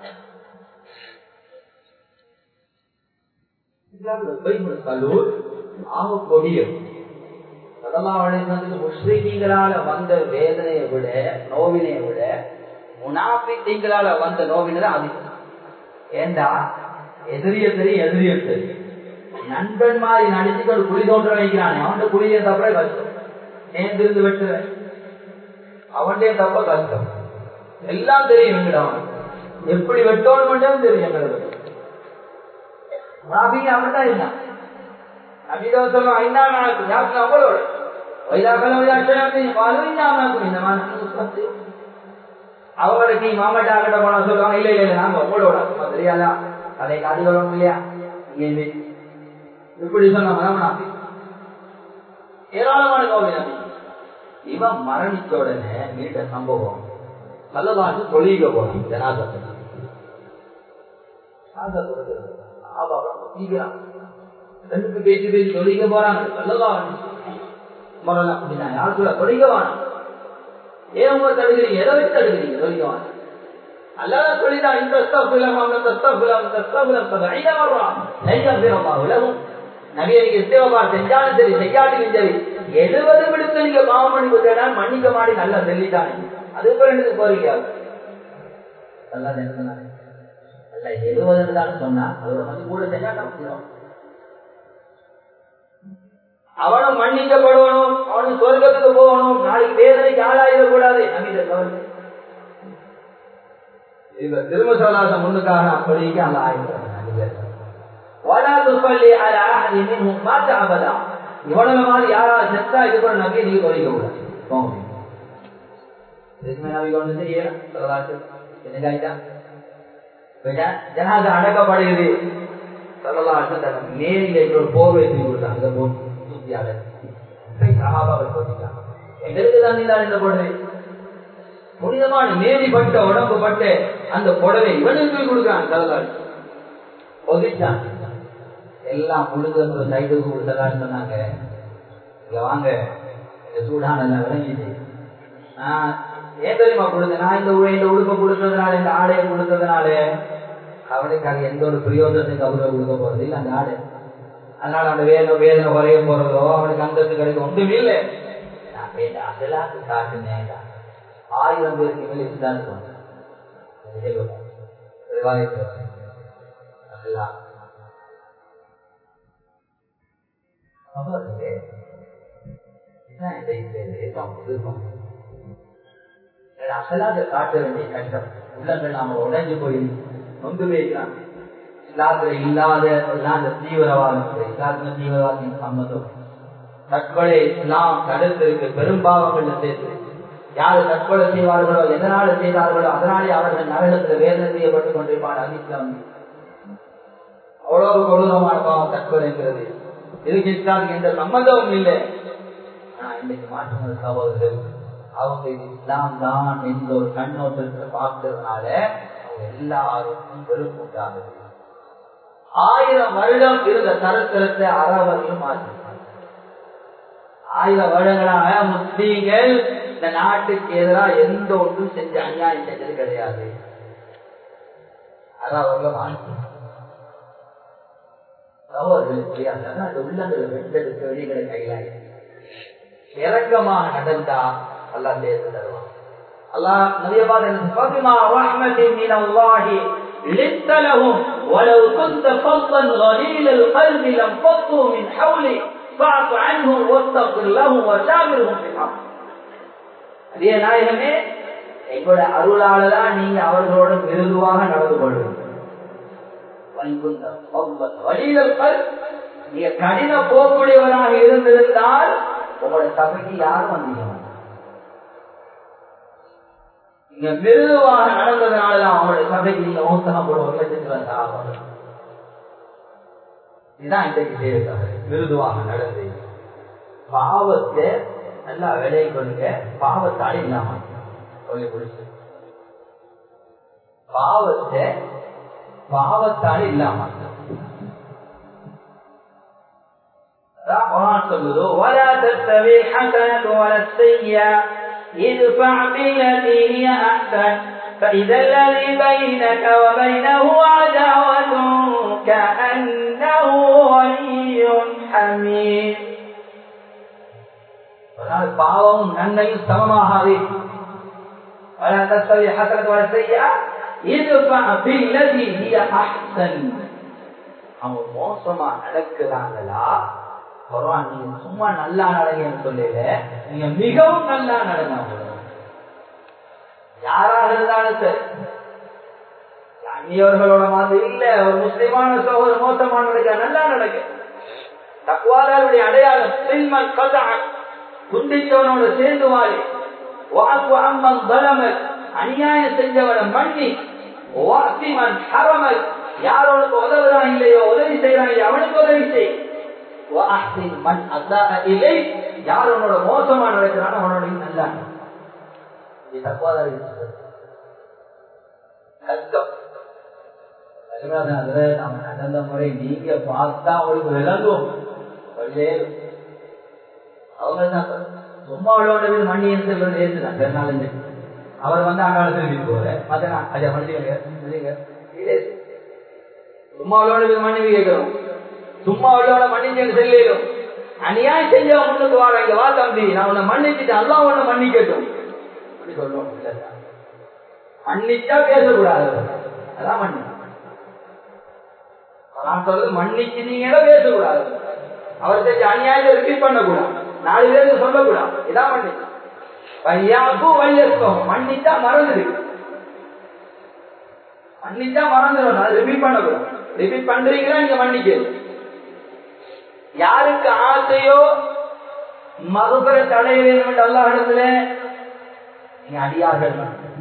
முஸ்லிம்களால வந்த வேதனையை விட நோவினை விட முனாபித்தீங்களால வந்த நோவினை அதிகம் ஏண்டா எதிரிய தெரியும் எதிரிய தெரியும் நண்பன் மாதிரி நடிச்சுட்டு குழி தோன்ற வைக்கிறானே அவன் குழிய தப்ப கஷ்டம் சேர்ந்திருந்து வெட்டுறேன் அவன்டே தப்ப கஷ்டம் எல்லாம் தெரியும் எங்கிட்ட எப்படி வெட்டோன்னு மட்டும் தெரியும் எங்களுக்கு நபி அப்படித்தான் இருந்தான் நபிதான் சொல்லுவோம் ஐநா நாளுக்கு ஞாபகம் அவளோட அவங்களுக்கு மாமட்டா கிட்ட போனா சொல்லுவாங்க இல்ல இல்ல நாங்க உங்களோட தெரியாதா அதை காதி வரும் இல்லையா இங்கே இப்படி சொன்னா ஏராளமான கோவில் இவன் மரணிச்ச உடனே மீட்ட சம்பவம் நல்லதாச்சு தொழிக போனோம் ஜனாதத்தை ரெண்டு பேசி பேசி தொழிக போறாங்க நல்லதான் மரணம் அப்படின்னா யார் சொல்ல தொழிக வேணும் ஏன் உங்களை தடுக்கிறீங்க எதை வச்சு தடுக்கிறீங்க தொழிக வேணும் அல்லாத சொல்லிதா இந்த தஸ்தகுலம் அந்த தஸ்தகுலம் தஸ்தகுலம் ஐயா வர்றான் நையா பேரமா உலகம் நபியை நீங்க இஸ்தேவபார் செஞ்சாலும் சரி செய்யாட்டிலும் சரி எழுபது விடுத்து நீங்க பாவம் பண்ணி கொடுத்தா மன்னிக்க மாடி நல்லா சொல்லிட்டானே அது போல எனக்கு போறீங்க நல்லா சொன்னாங்க அல்ல எழுபதுன்னு தான் சொன்னா அதோட மதி கூட செஞ்சா தப்பிடும் அவனும் மன்னிக்கப்படணும் அவனும் சொர்க்கத்துக்கு போகணும் நாளைக்கு வேதனைக்கு ஆளாயிடக்கூடாது நம்பிக்கை கவலை இப்ப திரும்ப சொல்லாத முன்னுக்காக அப்படிக்கு அந்த ஆயிரம் ولا تصلي على احد منهم مات ابدا இவனல மாதிரி யாராவது செத்தா இது கூட நபியை நீங்க குறைக்க கூடாது போங்க இதுக்கு மேல நபி ஒன்று செய்யலாம் சொல்லலாச்சு என்ன ஆயிட்டா ஜனாத அடக்கப்படுகிறது சொல்லலாம் நேரில் ஒரு போர்வை தூக்கி கொடுத்தாங்க அந்த போர் தூக்கியாக சகாபாவை போட்டிட்டாங்க எங்களுக்கு தான் நீதான் இந்த புடவை புனிதமான நேரி பட்ட உடம்பு பட்ட அந்த புடவை இவனுக்கு தூக்கி கொடுக்கான் சொல்லலாம் ஒதுச்சான் எல்லாம் முழுக்க சைடுக்கு கொடுத்ததான்னு சொன்னாங்க இங்க வாங்க இந்த சூடான எல்லாம் விளங்கிட்டு நான் ஏன் தெரியுமா கொடுத்தேன் நான் இந்த இந்த உடுப்பை கொடுத்ததுனால இந்த ஆடையை கொடுத்ததுனால அவனுக்காக எந்த ஒரு பிரயோஜனத்துக்கு அவரை கொடுக்க போறது இல்லை அந்த ஆடை அதனால அவன் வேதனை வேதனை குறைய போறதோ அவனுக்கு அந்தஸ்து கிடைக்க ஒன்றும் இல்லை நான் வேண்டாம் அதெல்லாம் காட்டுனேன் ஆயிரம் பேருக்கு மேலே இதுதான் அதெல்லாம் அசலாத காட்ட வேண்டிய கஷ்டம் உள்ளங்கள் நாம உடைஞ்சு போய் நொந்து போயிருக்கிறான் இஸ்லாத்துல இல்லாத இல்லாத தீவிரவாதம் இஸ்லாத்துல தீவிரவாதத்தின் சம்மதம் தற்கொலை இஸ்லாம் தடுத்திருக்கு பெரும்பாவங்கள் சேர்த்து யாரு தற்கொலை செய்வார்களோ எதனால செய்தார்களோ அதனாலே அவர்கள் நரகத்தில் வேதனை செய்யப்பட்டுக் கொண்டிருப்பார் அதிகம் அவ்வளவு கொடூரமான பாவம் தற்கொலைங்கிறது இதுக்கு இஸ்லாமுக்கு எந்த சம்பந்தமும் இல்லை ஆனா இன்னைக்கு மாற்று சகோதரர்கள் அவங்க இது இஸ்லாம் தான் என்ற ஒரு கண்ணோட்டத்தை பார்த்ததுனால அவங்க எல்லாருக்கும் வெறுப்புண்டாகுது ஆயிரம் வருடம் இருந்த தரத்திரத்தை அறவரையும் மாற்றி ஆயிரம் வருடங்களாக முஸ்லீம்கள் இந்த நாட்டுக்கு எதிராக எந்த ஒன்றும் செஞ்ச அநியாயம் செஞ்சது கிடையாது அறவர்கள் மாற்றி சகோதரர்களுக்கு அந்த உள்ளங்களை வெட்டெடுக்க வெளிகளை கையிலாய் இறக்கமாக நடந்தா அல்லாஹ் சேர்த்து தருவான் அல்லாஹ் நிறைய فبما رحمة من الله لنت لهم ولو كنت فظا غليل القلب لانفضوا من حولك فاعف عنهم واستغفر لهم وشاورهم في الامر அதே நாயகமே எங்களோட அருளால தான் நீங்க அவர்களோட மிருதுவாக நடந்து கொள்வீங்க நீங்க கடின போக்குடையவராக இருந்திருந்தால் உங்களோட சபைக்கு யாரும் வந்தீங்க நீங்க மிருதுவாக நடந்ததுனாலதான் அவங்களுடைய சபைக்கு நீங்க மோசனம் போட ஒரு லட்சத்து வந்த ஆகும் இதுதான் இன்றைக்கு செய்யறது மிருதுவாக நடந்து பாவத்தை நல்லா விலை கொள்ளுங்க பாவத்தால் இல்லாம பிடிச்சு பாவத்தை பாவத்தால் இல்லாம قرآن சொல்லுதோ ولا تستوي الحسنة ولا السيئة ادفع بالتي هي أحسن فإذا الذي بينك وبينه عداوة كأنه ولي حميم பாவமும் நன்மையும் சமமாகாது ولا تستوي الحسنة ولا السيئة ادفع بالتي هي أحسن அவன் மோசமா நடக்கிறாங்களா பரவான் நீங்க சும்மா நல்லா நடங்கன்னு சொல்லல நீங்க மிகவும் நல்லா நடங்க யாராக இருந்தாலும் சரி அந்நியவர்களோட மாதிரி இல்ல ஒரு முஸ்லிமான சகோதர மோசமான நடக்க நல்லா நடக்க தக்குவாதாருடைய அடையாளம் சில்மன் கதான் குண்டித்தவனோட சேர்ந்து வாழி வாக்கு அம்மன் பலமல் அநியாயம் செஞ்சவன மண்ணி வாசிமன் ஹரமல் யாரோனுக்கு உதவுதான் இல்லையோ உதவி செய்யறான் இல்லையோ அவனுக்கு உதவி செய் மண் அல்லாஹ் இல்லை யார் உன்னோட மோசமா நடக்கிறானோ அவனோட நல்லா கஷ்டம் நம்ம நடந்த முறை நீங்க பார்த்தா அவங்களுக்கு விளங்கும் அவங்க சும்மா உள்ளோட மண்ணி இருந்து ஏற்றுதான் பெருநாள் அவர் வந்து அங்காள திரும்பி போற மத்த அதை மனுஷங்க சும்மா உள்ளோட மண்ணி கேட்கிறோம் சும்மா உள்ளவன மன்னிச்சு செல்லும் அநியாயம் செஞ்சவன் முன்னுக்கு வாழ இங்க வா தம்பி நான் உன்னை மன்னிச்சுட்டு அல்லா உன்னை மன்னிக்கட்டும் அப்படி சொல்லுவோம் இல்ல மன்னிச்சா பேசக்கூடாது அதான் மன்னி நான் சொல்றது மன்னிச்சினீங்கன்னா பேசக்கூடாது அவர் செஞ்ச அநியாயத்தை ரிப்பீட் பண்ணக்கூடாது நாலு பேருக்கு சொல்லக்கூடாது இதான் மன்னிச்சு பையாப்பு வையஸ்கம் மன்னிச்சா மறந்துடு மன்னிச்சா மறந்துடும் அதை ரிப்பீட் பண்ணக்கூடாது ரிப்பீட் பண்றீங்கன்னா நீங்க மன்னிக்க யாருக்கு ஆசையோ மகுபர தடைய வேண்டும் என்று அல்லா இடத்துல நீங்க அடியார்கள்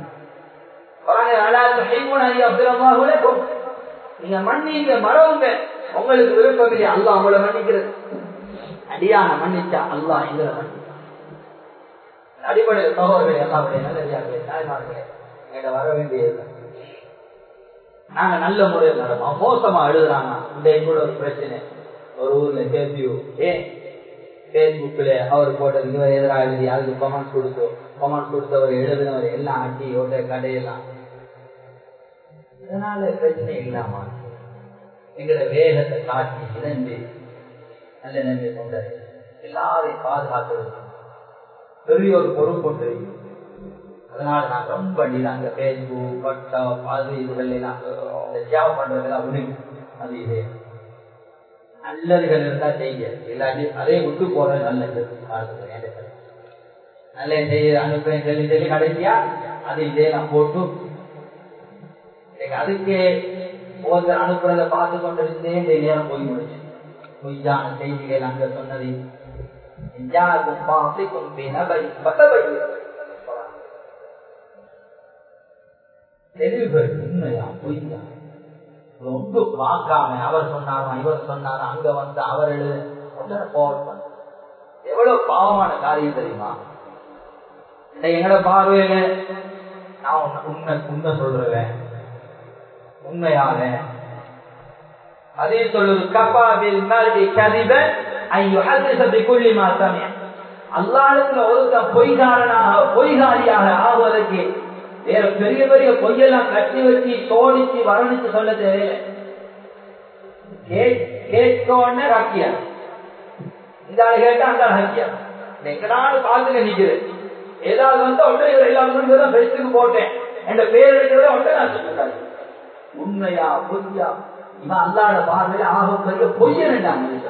நீங்க மன்னிங்க மறவுங்க உங்களுக்கு விருப்பம் இல்லையா அல்லா உங்களை மன்னிக்கிறது அடியான மன்னிச்சா அல்லா எங்களை மன்னி அடிப்படை சகோதரர்களே எல்லாருடைய நல்லே தாய்மார்களே எங்கிட்ட வர வேண்டியது நாங்க நல்ல முறையில் நடப்போம் மோசமா எழுதுறாங்க இந்த கூட ஒரு பிரச்சனை ஒரு ஊர்ல பேசியோ ஏன் பேஸ்புக்ல அவர் போட்டது இவர் எதிராக எழுதி அதுக்கு கமெண்ட்ஸ் கொடுத்தோம் கமெண்ட்ஸ் கொடுத்தவர் எழுதினவர் எல்லாம் அட்டி ஓட்ட கடையெல்லாம் இதனால பிரச்சனை இல்லாம எங்களோட வேகத்தை காட்டி இணைந்து நல்ல நிலைமை கொண்டது எல்லாரையும் பாதுகாக்கிறது பெரிய ஒரு பொறுப்பு அதனால நான் ரொம்ப அங்க பேஸ்புக் வாட்ஸ்அப் அது இதுகள் எல்லாம் சேவை பண்றதெல்லாம் உதவி அது இது நல்லதுகள் இருந்தா செய்ய இல்லாட்டி அதே விட்டு போறது நல்லது நல்ல செய்ய அனுப்பேன் சொல்லி சொல்லி கடைசியா அது இதே நான் போட்டு அதுக்கு ஒருத்தர் அனுப்புறத பார்த்து கொண்டிருந்தே இந்த நேரம் போய் முடிச்சு பொய்யான செய்திகள் அங்க சொன்னது உண்மையா பொய்யா ரொம்ப பார்க்காம அவர் சொன்னாரா இவர் சொன்னாரா அங்க வந்து அவர் எழுது எவ்வளவு பாவமான காரியம் தெரியுமா எங்கட பார்வையில நான் உண்மை உண்மை சொல்றேன் உண்மையாக அதே சொல்லுது கபாபில் மருதி கதிபன் ஐயுள்ளி மாத்தமே அல்லாடத்துல ஒருத்தன் பொய்காரனாக பொய்காரியாக ஆகுவதற்கு வேற பெரிய பெரிய பொய்யெல்லாம் கட்டி வச்சு தோடிச்சு வர்ணிச்சு சொல்ல தேவையில்லை கேட்கோன்னு ராக்கியா இந்த ஆள் கேட்டா அந்த ஆள் ஹக்கியா எங்கனாலும் பார்த்துக்க நிக்கிறேன் ஏதாவது வந்து ஒன்றை எல்லாரும் பெஸ்ட்டுக்கு போட்டேன் என் பேர் எடுக்கிறத ஒன்றை நான் சொல்லுறேன் உண்மையா பொய்யா இவன் அல்லாட பார்வையில ஆக பெரிய பொய்யன்டாங்க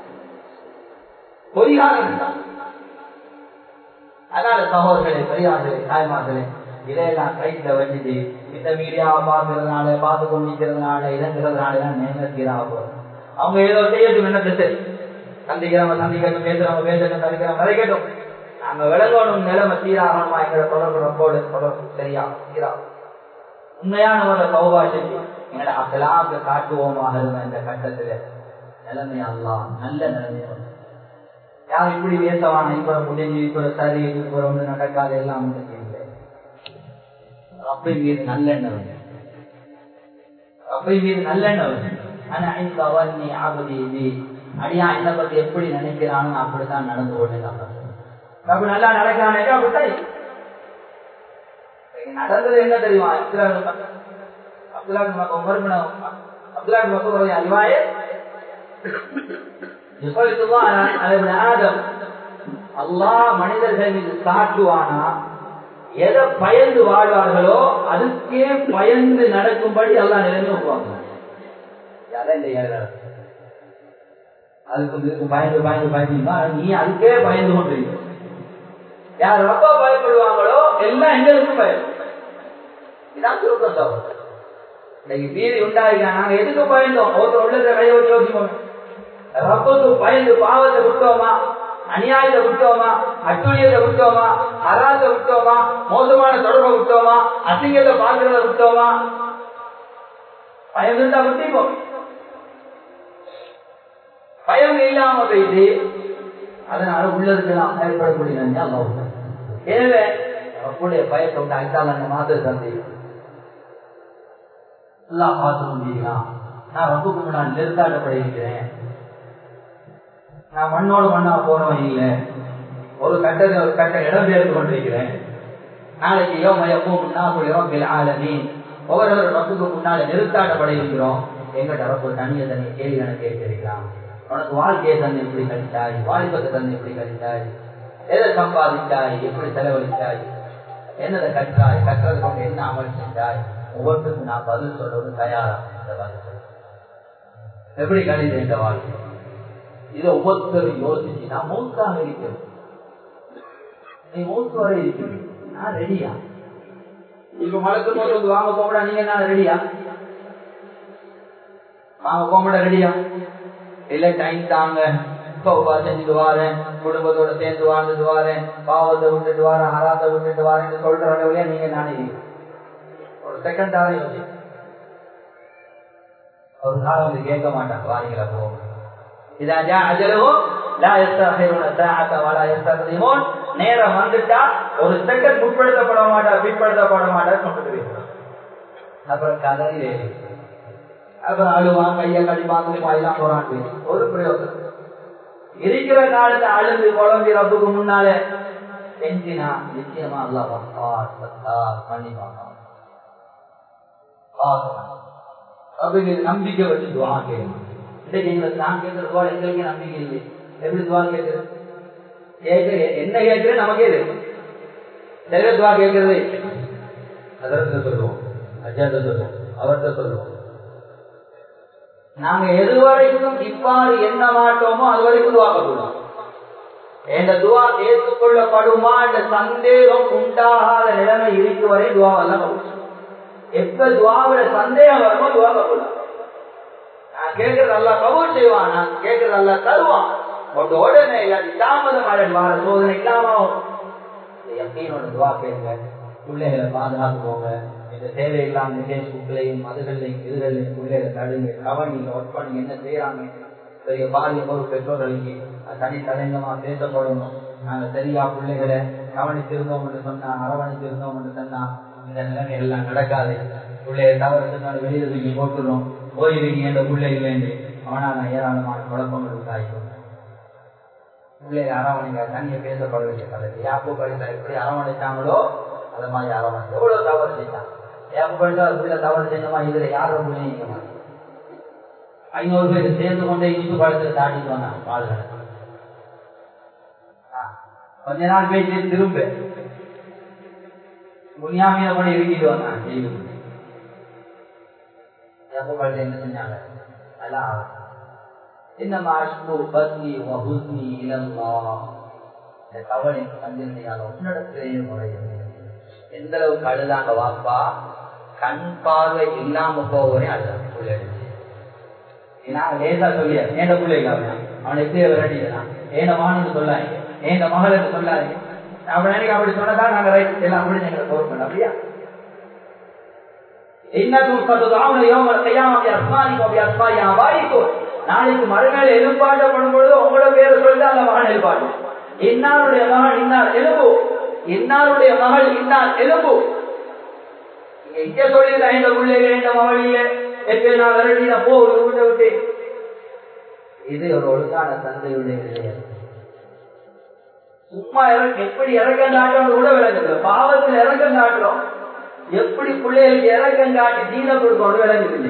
பொய்யாக அதனால சகோதரர்களே பெரியார்களே தாய்மார்களே இதையெல்லாம் கைட்ல வச்சுட்டு இந்த மீடியாவை பார்க்கறதுனால பார்த்து கொண்டிருக்கிறதுனால இறங்குறதுனால தான் நேரத்தீராக போகுது அவங்க ஏதோ செய்யறது என்ன சரி சந்திக்கிறவங்க சந்திக்கணும் பேசுறவங்க பேசணும் சந்திக்கிறவங்க கதைக்கட்டும் நாங்க விளங்கணும் நிலைமை சீராகணுமா எங்களை தொடர்பு போடு தொடர்பு சரியா சீராகும் உண்மையானவரை சௌபாஷிக்கு எங்களை அக்கலாக காட்டுவோமாக இருந்த இந்த கட்டத்துல நிலைமை அல்லலாம் நல்ல நிலைமை யார் இப்படி பேசவான இப்ப முடிஞ்சு இப்ப சரி இப்ப ஒன்று நடக்காது எல்லாம் இல்லை அப்பை மீது நல்லெண்ணம் அப்பை மீது நல்லெண்ணம் ஆனா இந்த அவன்னி ஆகுதி இது அடியா என்னை பத்தி எப்படி நினைக்கிறான்னு அப்படித்தான் நடந்து கொண்டு அப்படி நல்லா நடக்கிறானே அப்படித்தான் நடந்தது என்ன தெரியுமா அப்துல்லா உமர் அப்துல்லா மசூர் அறிவாயே அல்லாஹ் மனிதர்கள் மீது காட்டுவானா எதை பயந்து வாழ்வார்களோ அதுக்கே பயந்து நடக்கும்படி எல்லாம் நிலைமை வைப்பாங்க அதுக்கு இதுக்கு பயந்து பயந்து பயந்துனா நீ அதுக்கே பயந்து கொண்டிருக்க யார் ரொம்ப பயப்படுவாங்களோ எல்லாம் எங்களுக்கும் பயம் இதான் சுருக்கம் தவறு இன்னைக்கு மீறி உண்டாயிருக்கா நாங்க எதுக்கு பயந்தோம் ஒருத்தர் உள்ளத கையை வச்சு யோசிப்போம் ரப்புக்கு பயந்து பாவத்தை விட்டோமா அநியாயத்தை விட்டோமா அட்டுழியத்தை விட்டோமா அராத்தை விட்டோமா மோசமான தொடர்பை விட்டோமா அசிங்கத்தை பார்க்கறத விட்டோமா பயம் இருந்தா விட்டிப்போம் பயம் இல்லாம போயிட்டு அதனால உள்ளதுக்கு நாம் ஏற்படக்கூடிய எனவே அப்படியே பயத்தை விட்டு அஞ்சால் அந்த மாதிரி தந்தி எல்லாம் பார்த்து முடியுங்களா நான் ரப்புக்கு முன்னால் நிறுத்தாட்டப்படுகிறேன் நான் மண்ணோடு மண்ணா போனவன் இல்லை ஒரு கட்டத்தை ஒரு கட்ட இடம்பெயர்ந்து கொண்டிருக்கிறேன் நாளைக்கு யோம எப்பவும் நான் ஆலமி ஒவ்வொரு ரப்புக்கு முன்னால நிறுத்தாட்டப்பட இருக்கிறோம் எங்கிட்ட ரப்பு தனியை தனி கேள்வி எனக்கு கேட்டிருக்கலாம் உனக்கு வாழ்க்கையை தந்து எப்படி கழித்தாய் வாலிபத்தை தந்து எப்படி கழித்தாய் எதை சம்பாதித்தாய் எப்படி செலவழித்தாய் என்னதை கற்றாய் கற்றது கொண்டு என்ன அமல் செஞ்சாய் ஒவ்வொருத்தருக்கும் நான் பதில் சொல்றது தயாரா இந்த பதில் எப்படி கழிது இந்த வாழ்க்கை இதை ஒவ்வொருத்தரும் யோசிச்சு நான் மூத்தாக இருக்கிறேன் நீ மூத்து வரை இருக்கிறேன் நான் ரெடியா இப்ப மலக்கு போட்டு வந்து வாங்க போகடா நீங்க நான் ரெடியா வாங்க போகடா ரெடியா இல்ல டைம் தாங்க சோபா செஞ்சுட்டு வாரேன் குடும்பத்தோட சேர்ந்து வாழ்ந்துட்டு வாரேன் பாவத்தை விட்டுட்டு வாரேன் ஹராத்தை விட்டுட்டு வாரேன்னு சொல்ற அளவுலயே நீங்க நானே ஒரு செகண்ட் ஆக யோசி ஒரு காலம் வந்து கேட்க மாட்டாங்க வாரிகளை போகும் இதா ஜா அஜலவும் லா யஸ்தஹிருன சாஅத வலா யஸ்தக்திமூன் நேரம் வந்துட்டா ஒரு செகண்ட் முற்படுத்தப்பட மாட்டா பிற்படுத்தப்பட மாட்டா சொல்லிட்டு அப்புறம் கதறிலே அப்புறம் அழுவான் கைய கடிப்பாங்க பாயெல்லாம் போறான் ஒரு பிரயோஜனம் இருக்கிற காலத்துல அழுது குழம்பி ரப்புக்கு முன்னால செஞ்சினா நிச்சயமா அல்லாஹ் பண்ணிப்பாங்க அதுக்கு நம்பிக்கை வச்சு துவா கேட்கணும் இன்னைக்கு எங்களுக்கு நான் கேட்கிற துவா எங்களுக்கு நம்பிக்கை இல்லை எப்படி துவா கேட்கிறது கேட்கிற என்ன கேட்கிறது நமக்கே தெரியும் சில துவா கேட்கறதே அதற்கு சொல்லுவோம் அஜாத சொல்லுவோம் அவர்கிட்ட சொல்லுவோம் நாங்க எதுவரைக்கும் இவ்வாறு என்ன மாட்டோமோ அது வரைக்கும் துவா பண்ணுவோம் இந்த துவா ஏற்றுக்கொள்ளப்படுமா என்ற சந்தேகம் உண்டாகாத நிலைமை இருக்கு வரை துவாவெல்லாம் எப்ப துவாவில சந்தேகம் வருமோ துவா கபூலாம் நான் கேட்கறது நல்லா கபூல் செய்வான் நான் கேட்கறது நல்லா தருவான் உங்க உடனே இல்லாட்டி தாமதம் வார சோதனை இல்லாம எப்படினோட துவா கேளுங்க பிள்ளைகளை பாதுகாத்துக்கோங்க இந்த தேவையில்லாம நிகழ்ச்சிகளையும் மதுகளையும் இதுகளையும் பிள்ளைகளை தடுங்க கவனிங்க ஒர்க் பண்ணுங்க என்ன செய்யறாங்க பெரிய பாலியம் ஒரு பெற்றோர்களுக்கு தனி தலைங்கமா பேசப்படணும் நாங்க சரியா பிள்ளைகளை கவனித்திருந்தோம் என்று சொன்னா அரவணைத்திருந்தோம் என்று சொன்னா இந்த நிலைமை எல்லாம் நடக்காது பிள்ளைய தவறு சொன்னாலும் வெளியில தூக்கி போட்டுறோம் ஓய்வீங்க என்ற பிள்ளைகள் வேண்டி அவனால ஏராளமான குழப்பங்கள் உண்டாயிடும் பிள்ளைய அரவணைங்க தனியை பேசப்பட வேண்டிய கதை யாப்போ படித்தா எப்படி அரவணைச்சாங்களோ அது மாதிரி அரவணைச்சு எவ்வளவு தவறு செஞ்சான் யாப்போ படித்தா அது பிள்ளை தவறு செஞ்சமா இதுல யாரும் பிள்ளைங்க ஐநூறு பேர் சேர்ந்து கொண்டே இனிப்பு பழத்தை தாண்டிட்டு வந்தாங்க பால்களை கொஞ்ச நாள் பேசி திரும்ப முனியாமையில கூட இருக்கிட்டு வந்தான் ஜெயிலுக்கு என்ன செஞ்சாங்க நல்லா இன்னமா அஷ்பு பத்னி வஹுஸ்னி இலல்லா இந்த கவலை கண்டிருந்தையால உன்னிடத்திலேயே முறையும் எந்த அளவுக்கு அழுதாங்க வாப்பா கண் பார்வை இல்லாம போவரே அழுதாங்க பிள்ளைகள் நான் லேசா சொல்லியா ஏண்ட பிள்ளைங்க அவனை எப்படி விரட்டிக்கலாம் ஏன மானு சொல்லாங்க ஏண்ட மகளுக்கு சொல்லாதீங்க அப்படி நினைக்க அப்படி சொன்னதா நாங்க ரைட் எல்லாம் அப்படி எங்களை கவர் பண்ண அப்படியா நாளைக்கு மறுமையில எதிர்பார்க்கப்படும் பொழுது உங்களோட பேரை சொல்லி அந்த மகன் எழுப்பாடு இன்னாருடைய மகன் இன்னார் எலும்பு இன்னாருடைய மகள் இன்னார் எலும்பு எங்க சொல்லியிருக்கா இந்த பிள்ளைகள் இந்த மகள் இல்லை எப்ப நான் விரட்டி நான் போ விட்டு விட்டு இது ஒரு ஒழுங்கான தந்தையுடைய நிலையம் சும்மா எப்படி இறக்கம் காட்டுறோம் கூட விளங்குது பாவத்தில் இறக்கம் காட்டுறோம் எப்படி பிள்ளைகளுக்கு இறக்கம் காட்டி தீன கொடுக்கணும் விளங்குது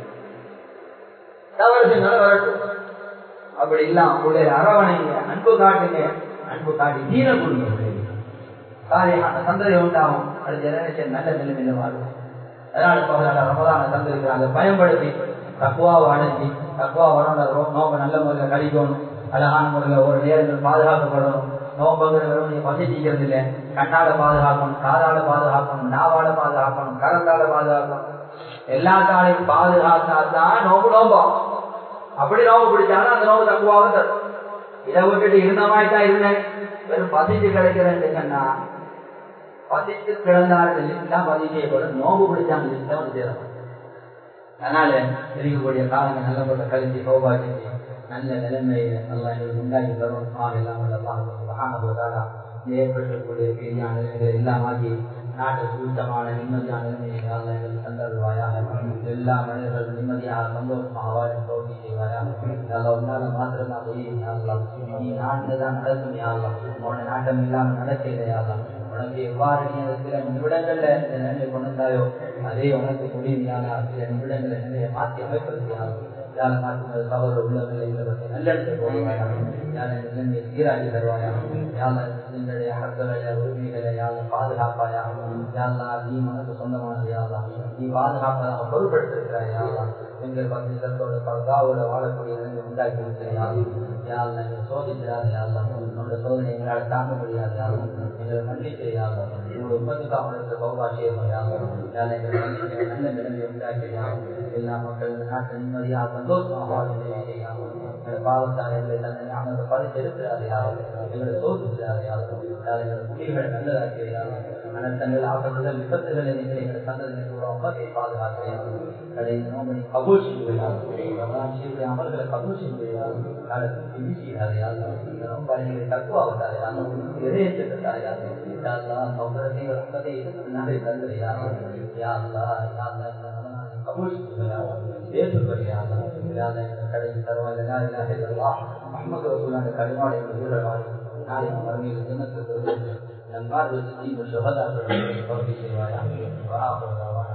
தவறு செஞ்சாலும் வரட்டும் அப்படி இல்லாம பிள்ளைகள் அரவணைங்க அன்பு காட்டுங்க அன்பு காட்டி தீன கொடுங்க காரியமான சந்ததி உண்டாகும் அது ஜெனரேஷன் நல்ல நிலைமையில வாழும் அதனால பகலான ரமதான தந்திருக்கிறாங்க பயன்படுத்தி தக்குவாவை அடைஞ்சி தக்குவா வரணும் நோம்பை நல்ல முறையில் கழிக்கணும் அழகான முறையில் ஒரு நேரங்கள் பாதுகாக்கப்படணும் நோம்புங்கிற வெறும் நீங்க பசிக்கிறது இல்லை கண்ணால பாதுகாக்கணும் காதால பாதுகாக்கணும் நாவால பாதுகாக்கணும் கரந்தால பாதுகாக்கணும் எல்லா காலையும் பாதுகாத்தாதான் நோம்பு நோம்பம் அப்படி நோம்பு பிடிச்சாலும் அந்த நோம்பு தக்குவாக தரும் இதை விட்டுட்டு இருந்த மாதிரி தான் இருந்தேன் வெறும் பசிச்சு கிடைக்கிறேன் சொன்னா பசித்து கிடந்தார்கள் எல்லாம் பதிவு செய்யப்படும் நோம்பு பிடிச்சாங்க லிஸ்ட்ல வந்து சேரும் அதனால இருக்கக்கூடிய காலங்கள் நல்ல போல கழிஞ்சு சோபா செஞ்சு நல்ல நிலைமையை நல்லா எங்களுக்கு உண்டாக்கி தரும் ஆக எல்லாம் உள்ள மகானபோதாரா ஏற்பட்டிருக்கக்கூடிய பெரியான நிலைமைகளை எல்லாம் ஆகி நாட்டு சுத்தமான நிம்மதியான நிலைமையை அல்ல எங்களுக்கு தந்தருவாயாக எல்லா மனிதர்களும் நிம்மதியாக சந்தோஷமாக வாழ தோல்வி செய்வாயாக நல்லா உன்னால மாத்திரமா போய் நீ நாட்டில் தான் நடக்கும் யாரெல்லாம் உன்னை நாட்டம் இல்லாமல் நடக்கலையாகலாம் உனக்கு எவ்வாறு நீ அந்த சில நிமிடங்கள்ல இந்த நிலையை கொண்டாயோ அதே உனக்கு முடிவியான சில நிமிடங்களை நிலையை மாற்றி அமைப்பதற்காக யார நாட்டு தவறு உள்ளவர்களை இல்லவர்களை நல்லெடுத்து போவாயா யார நிலைமை சீராகி தருவாயா யார எங்களுடைய அறத்தலைய உரிமைகளை யார பாதுகாப்பாயா யாரா நீ மனது சொந்தமானது யாரா நீ பாதுகாப்பதாக பொருட்படுத்திருக்கிறாய் யாரா எங்கள் பந்திரத்தோட பர்தாவோட வாழக்கூடிய நிலைமை உண்டாக்கி இருக்கிறாயா யாரா சோதிக்கிறார் யாரா உன்னோட சோதனை எங்களால் தாங்க முடியாது யாரும் எங்களை மன்னித்து யாரும் உங்கள் உற்பத்திக்காக இருக்கிற பௌபாஷியம் யாரும் யாரை எங்களை மன்னித்து நல்ல நிலைமை உண்டாக்கி யாரும் எல்லா மக்களும் நாட்டு நிம்மதியாக சந்தோஷமாக வாழ்ந்து யாரும் எங்களை பாவத்தால் எங்களை தன்னை நாங்கள் பறித்திருக்கிறார் யாரும் எங்களை சோதிக்கிறார் யாரும் யார் எங்களை முடிவுகளை நல்லதாக்கி யாரும் அனர்த்தங்கள் ஆபத்துகள் விபத்துகளை நீங்கள் எங்களை சந்ததிகள் உருவாக்கத்தை பாதுகாக்கிறேன் கடை நோம்பனை கபூல் செய்வதால் அமல்களை கபூல் செய்வதால் காலத்துக்கு வீசியதாக யாரும் ரொம்ப எங்களை தக்குவாகத்தார் யாரும் இதயத்திற்காக யாரும் சௌகரத்தை ரத்தத்தை நாளை தந்தது யாரும் யாருலா யாருலா கபூல் ஏற்றுக்கொள்ளியாக கடையில் தருவாங்க முகமது ரசூலான கடிமாடை வீரர்கள் நாளை மறுமையில் தினத்துக்கு நன்மார்கள் சுகதாக்கள் செய்வாயா